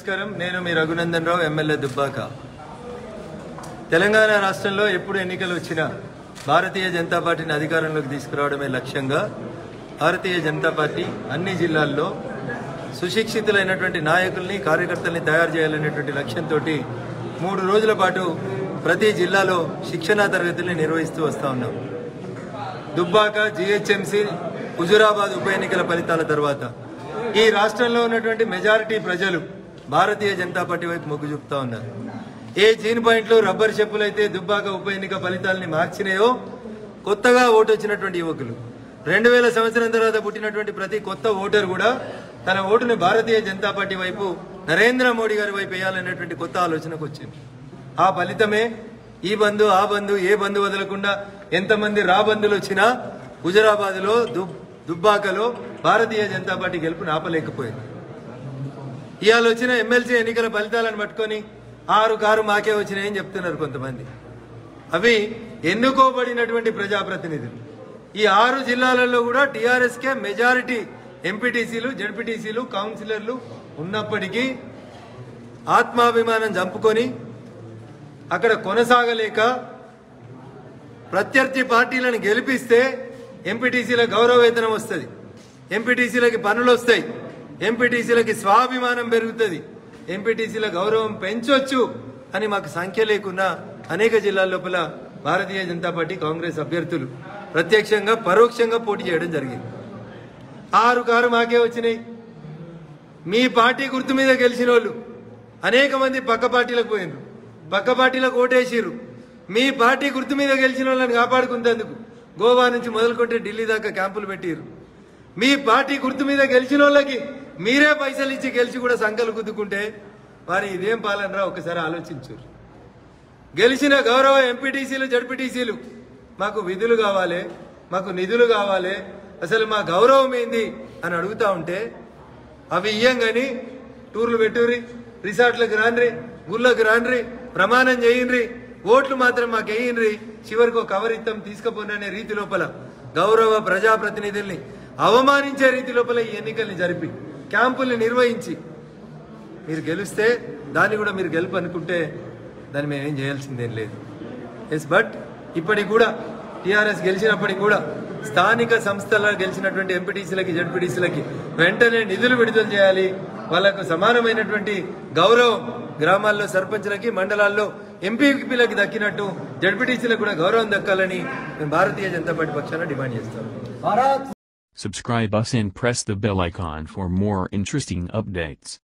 నమస్కారం నేను మీ రఘునందన్ రావు ఎమ్మెల్యే దుబ్బాక తెలంగాణ రాష్ట్రంలో ఎప్పుడు ఎన్నికలు వచ్చినా భారతీయ జనతా పార్టీని అధికారంలోకి తీసుకురావడమే లక్ష్యంగా భారతీయ జనతా పార్టీ అన్ని జిల్లాల్లో సుశిక్షితులైనటువంటి నాయకుల్ని కార్యకర్తల్ని తయారు చేయాలనేటువంటి లక్ష్యంతో మూడు రోజుల పాటు ప్రతి జిల్లాలో శిక్షణా తరగతుల్ని నిర్వహిస్తూ వస్తూ ఉన్నాం దుబ్బాక జిహెచ్ఎంసీ హుజురాబాద్ ఉప ఎన్నికల ఫలితాల తర్వాత ఈ రాష్ట్రంలో ఉన్నటువంటి మెజారిటీ ప్రజలు భారతీయ జనతా పార్టీ వైపు మొగ్గు చూపుతా ఉన్నారు ఏ జీన్ పాయింట్లు రబ్బర్ చెప్పులైతే దుబ్బాక ఉప ఎన్నిక ఫలితాలని మార్చినాయో కొత్తగా ఓటు వచ్చినటువంటి యువకులు రెండు వేల సంవత్సరం తర్వాత పుట్టినటువంటి ప్రతి కొత్త ఓటర్ కూడా తన ఓటుని భారతీయ జనతా పార్టీ వైపు నరేంద్ర మోడీ గారి వైపు వేయాలనేటువంటి కొత్త ఆలోచనకు వచ్చింది ఆ ఫలితమే ఈ బంధు ఆ బంధు ఏ బంధు వదలకుండా ఎంతమంది రా బంధులు వచ్చినా హుజరాబాద్ లో దుబ్బాకలో భారతీయ జనతా పార్టీ గెలుపుని ఆపలేకపోయింది ఇవాళ వచ్చిన ఎమ్మెల్సీ ఎన్నికల ఫలితాలను పట్టుకొని ఆరు కారు మాకే వచ్చినాయని చెప్తున్నారు కొంతమంది అవి ఎన్నుకోబడినటువంటి ప్రజాప్రతినిధులు ఈ ఆరు జిల్లాలలో కూడా టీఆర్ఎస్ కే మెజారిటీ ఎంపీటీసీలు జడ్పీటీసీలు కౌన్సిలర్లు ఉన్నప్పటికీ ఆత్మాభిమానం చంపుకొని అక్కడ కొనసాగలేక ప్రత్యర్థి పార్టీలను గెలిపిస్తే ఎంపీటీసీల గౌరవ వేతనం వస్తుంది ఎంపీటీసీలకి పనులు వస్తాయి ఎంపీటీసీలకి స్వాభిమానం పెరుగుతుంది ఎంపీటీసీల గౌరవం పెంచొచ్చు అని మాకు సంఖ్య లేకున్నా అనేక జిల్లాల లోపల భారతీయ జనతా పార్టీ కాంగ్రెస్ అభ్యర్థులు ప్రత్యక్షంగా పరోక్షంగా పోటీ చేయడం జరిగింది ఆరు కారు మాకే వచ్చినాయి మీ పార్టీ గుర్తు మీద గెలిచిన వాళ్ళు అనేక మంది పక్క పార్టీలకు పోయినరు పక్క పార్టీలకు ఓటేసిర్రు మీ పార్టీ గుర్తు మీద గెలిచిన వాళ్ళని కాపాడుకునేందుకు గోవా నుంచి మొదలుకుంటే ఢిల్లీ దాకా క్యాంపులు పెట్టిర్రు మీ పార్టీ గుర్తు మీద గెలిచిన వాళ్ళకి మీరే పైసలు ఇచ్చి గెలిచి కూడా సంకలు గుద్దుకుంటే వారి ఇదేం పాలనరా ఒకసారి ఆలోచించు గెలిచిన గౌరవ ఎంపీటీసీలు జడ్పీటీసీలు మాకు విధులు కావాలి మాకు నిధులు కావాలి అసలు మా గౌరవం ఏంది అని అడుగుతా ఉంటే అవి ఇయ్యం గాని టూర్లు పెట్టుర్రి రిసార్ట్లకు రాన్రి గుళ్ళకు రాన్రి ప్రమాణం చేయండ్రి ఓట్లు మాత్రం మాకు వేయండ్రి చివరికి ఒక కవర్ ఇస్తాం తీసుకుపోననే రీతి లోపల గౌరవ ప్రజాప్రతినిధుల్ని అవమానించే రీతి లోపల ఈ ఎన్నికల్ని జరిపి క్యాంపుల్ని నిర్వహించి మీరు గెలిస్తే దాన్ని కూడా మీరు గెలుపు అనుకుంటే దాన్ని మేమేం చేయాల్సిందేం లేదు ఎస్ బట్ ఇప్పటికి కూడా టీఆర్ఎస్ గెలిచినప్పటికి కూడా స్థానిక సంస్థల్లో గెలిచినటువంటి ఎంపీటీసీలకి జడ్పీటీసీలకి వెంటనే నిధులు విడుదల చేయాలి వాళ్ళకు సమానమైనటువంటి గౌరవం గ్రామాల్లో సర్పంచ్లకి మండలాల్లో ఎంపీపీలకి దక్కినట్టు జడ్పీటీసీలకు కూడా గౌరవం దక్కాలని మేము భారతీయ జనతా పార్టీ పక్షాన డిమాండ్ చేస్తాం Subscribe us and press the bell icon for more interesting updates.